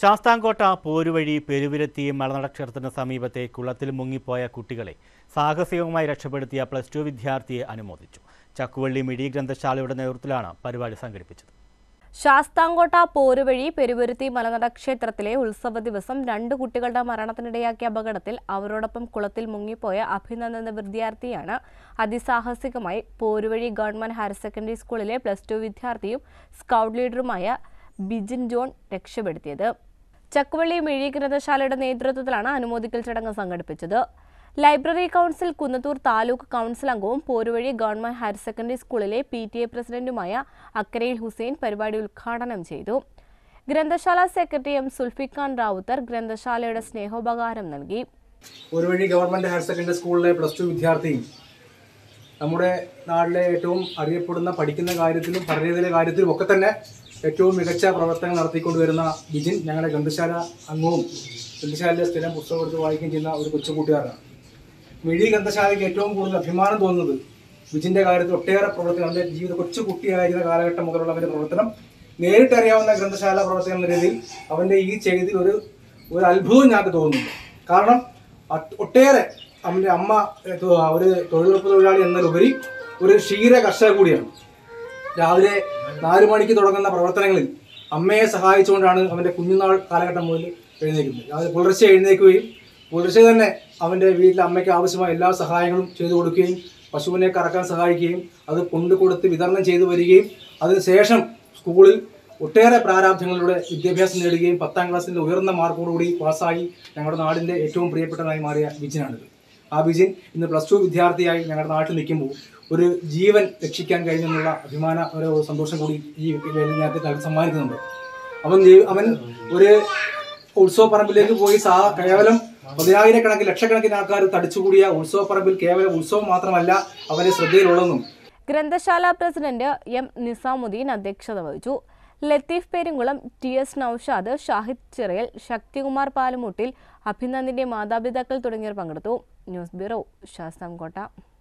ശാസ്താംകോട്ട പോരുവഴി പെരുവിരത്തി മലനടക്ഷേത്രത്തിന് സമീപത്തെ കുളത്തിൽ മുങ്ങിപ്പോയ കുട്ടികളെ സാഹസികമായി രക്ഷപ്പെടുത്തിയ പ്ലസ് ടു വിദ്യാർത്ഥിയെ അനുമോദിച്ചു ചക്കുവള്ളി മിഴി ഗ്രന്ഥശാലയുടെ നേതൃത്വത്തിലാണ് പരിപാടി സംഘടിപ്പിച്ചത് ശാസ്താംകോട്ട പോരുവഴി പെരുവരുത്തി മലനട ക്ഷേത്രത്തിലെ ഉത്സവ ദിവസം രണ്ട് കുട്ടികളുടെ മരണത്തിനിടയാക്കിയ അപകടത്തിൽ അവരോടൊപ്പം കുളത്തിൽ മുങ്ങിപ്പോയ അഭിനന്ദൻ എന്ന വിദ്യാർത്ഥിയാണ് അതിസാഹസികമായി പോരുവഴി ഗവൺമെന്റ് ഹയർ സെക്കൻഡറി സ്കൂളിലെ പ്ലസ് ടു വിദ്യാർത്ഥിയും സ്കൗട്ട് ലീഡറുമായ ബിജിൻ ജോൺ രക്ഷപ്പെടുത്തിയത് ചക്കുവള്ളി മിഴി ഗ്രന്ഥശാലയുടെ നേതൃത്വത്തിലാണ് അനുമോദിക്കൽ ചടങ്ങ് സംഘടിപ്പിച്ചത് library council Kunnathur taluk council അംഗവും പോരുവഴി ഗവൺമെന്റ് ഹയർ സെക്കൻഡറി സ്കൂളിലെ പി ടി എ പ്രസിഡന്റുമായ അക്കരയിൽ ഹുസൈൻ പരിപാടി ഉദ്ഘാടനം ചെയ്തു ഗ്രന്ഥശാല സെക്രട്ടറി എം സുൽഫിഖാൻ റാവുത്തർ ഗ്രന്ഥശാലയുടെ സ്നേഹോപകാരം നൽകി ഒരു വഴി ഗവൺമെൻറ് ഹയർ സെക്കൻഡറി സ്കൂളിലെ പ്ലസ് ടു വിദ്യാർത്ഥിയും നമ്മുടെ നാട്ടിലെ ഏറ്റവും അറിയപ്പെടുന്ന പഠിക്കുന്ന കാര്യത്തിലും പഠനത്തിലെ കാര്യത്തിലും ഒക്കെ തന്നെ ഏറ്റവും മികച്ച പ്രവർത്തനങ്ങൾ നടത്തിക്കൊണ്ട് വരുന്ന ബിജിൻ ഞങ്ങളുടെ ഗ്രന്ഥശാല അംഗവും ഗ്രന്ഥശാലയിലെ സ്ഥിരം പുസ്തകം എടുത്ത് വായിക്കുകയും ചെയ്യുന്ന ഒരു കൊച്ചു കൂട്ടുകാരനാണ് മിഴി ഗ്രന്ഥശാലയ്ക്ക് ഏറ്റവും കൂടുതൽ അഭിമാനം തോന്നുന്നത് ബിജിൻ്റെ കാര്യത്തിൽ ഒട്ടേറെ പ്രവർത്തനം അവൻ്റെ ജീവിത കൊച്ചു കുട്ടിയായിരുന്ന കാലഘട്ടം മുതലുള്ള അവൻ്റെ പ്രവർത്തനം നേരിട്ടറിയാവുന്ന ഗ്രന്ഥശാല പ്രവർത്തനം എന്ന രീതിയിൽ അവൻ്റെ ഈ ചെയ്തിൽ ഒരു ഒരു അത്ഭുതം ഞങ്ങൾക്ക് തോന്നുന്നുണ്ട് കാരണം അത് ഒട്ടേറെ അവൻ്റെ അമ്മ ഏഹ്, തൊ- ഒരു തൊഴിലുറപ്പ് തൊഴിലാളി എന്നതിലുപരി ഒരു ക്ഷീര കർഷക കൂടിയാണ് രാവിലെ നാല് മണിക്ക് തുടങ്ങുന്ന പ്രവർത്തനങ്ങളിൽ അമ്മയെ സഹായിച്ചുകൊണ്ടാണ് അവൻ്റെ കുഞ്ഞുനാൾ കാലഘട്ടം മുതൽ എഴുന്നേക്കുന്നത് രാവിലെ പുലർച്ചെ എഴുന്നേൽക്കുകയും പുലർച്ചെ തന്നെ അവൻ്റെ വീട്ടിലെ അമ്മയ്ക്ക് ആവശ്യമായ എല്ലാ സഹായങ്ങളും ചെയ്തു കൊടുക്കുകയും പശുവിനെ കറക്കാൻ സഹായിക്കുകയും അത് കൊണ്ടു കൊടുത്ത് വിതരണം ചെയ്തു വരികയും അതിനുശേഷം സ്കൂളിൽ ഒട്ടേറെ പ്രാരാബ്ധങ്ങളിലൂടെ വിദ്യാഭ്യാസം നേടുകയും പത്താം ക്ലാസ്സിൻ്റെ ഉയർന്ന മാർക്കോടുകൂടി പാസ്സായി ഞങ്ങളുടെ നാടിൻ്റെ ഏറ്റവും പ്രിയപ്പെട്ടതായി മാറിയ ബിജിനാണിത് ആ ബിജിൻ ഇന്ന് പ്ലസ് ടു വിദ്യാർത്ഥിയായി ഞങ്ങളുടെ നാട്ടിൽ നിൽക്കുമ്പോൾ ഒരു ജീവൻ രക്ഷിക്കാൻ കഴിഞ്ഞെന്നുള്ള അഭിമാന ഒരു സന്തോഷം കൂടി ഈ വേദിയിൽ ഞങ്ങൾക്ക് നൽകി സമ്മാനിക്കുന്നുണ്ട് അവൻ ജീ- അവൻ ഒരു ഉത്സവ പറമ്പിലേക്ക് പോയി സാ കേവലം പതിനായിരക്കണക്കിന് ലക്ഷക്കണക്കിന് ആൾക്കാർ തടിച്ചുകൂടിയ ഉത്സവ പറമ്പിൽ കേവലം ഉത്സവം മാത്രമല്ല അവന്റെ ശ്രദ്ധയിലുള്ളതെന്നും ഗ്രന്ഥശാല പ്രസിഡന്റ് എം നിസാമുദ്ദീൻ അധ്യക്ഷത വഹിച്ചു ലത്തീഫ് പെരുങ്കുളം ടി എസ് നൌഷാദ് ഷാഹിദ് ചിറയൽ ശക്തികുമാർ പാലമുട്ടിൽ അഭിനന്ദിന്റെ മാതാപിതാക്കൾ തുടങ്ങിയവർ പങ്കെടുത്തു ന്യൂസ് ബ്യൂറോ ശാസ്താംകോട്ട